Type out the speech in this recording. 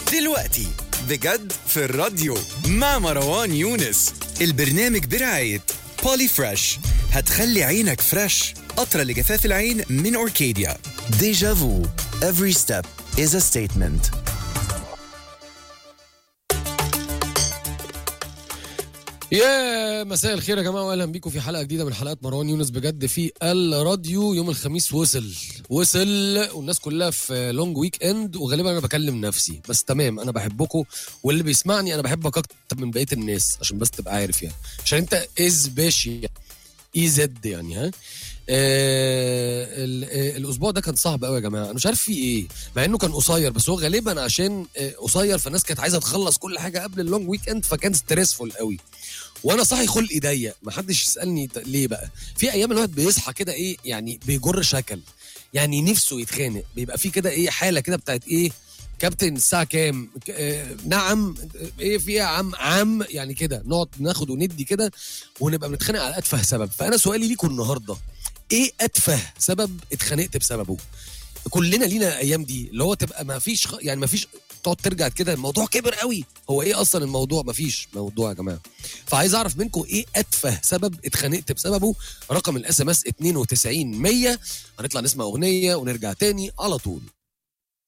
دلوقتي بجد في الراديو مع مروان يونس البرنامج برعاية بولي فريش هتخلي عينك فريش قطرة لجفاف العين من أوركيديا ديجا فو Every step is a statement يا مساء الخير يا جماعه واهلا بيكم في حلقه جديده من حلقات مروان يونس بجد في الراديو يوم الخميس وصل وصل والناس كلها في لونج ويك اند وغالبا انا بكلم نفسي بس تمام انا بحبكم واللي بيسمعني انا بحبك اكتر من بقيه الناس عشان بس تبقى عارف يعني عشان انت از باشي اي زد يعني ها آه ال- آه، الاسبوع ده كان صعب قوي يا جماعه انا مش عارف في ايه مع انه كان قصير بس هو غالبا عشان آه، قصير فالناس كانت عايزه تخلص كل حاجه قبل اللونج ويك اند فكان ستريسفول قوي وانا صاحي خلقي ضيق محدش يسالني ت- ليه بقى في ايام الواحد بيصحى كده ايه يعني بيجر شكل يعني نفسه يتخانق بيبقى في كده ايه حاله كده بتاعت ايه كابتن الساعه كام ك- آه نعم آه، ايه في ايه يا عم عم يعني كده نقعد ناخد وندي كده ونبقى بنتخانق على اتفه سبب فانا سؤالي ليكم النهارده ايه اتفه سبب اتخانقت بسببه كلنا لينا الايام دي اللي هو تبقى ما فيش خ... يعني ما فيش تقعد ترجع كده الموضوع كبر قوي هو ايه اصلا الموضوع ما فيش موضوع يا جماعه فعايز اعرف منكم ايه اتفه سبب اتخانقت بسببه رقم الاس ام اس 92 100 هنطلع نسمع اغنيه ونرجع تاني على طول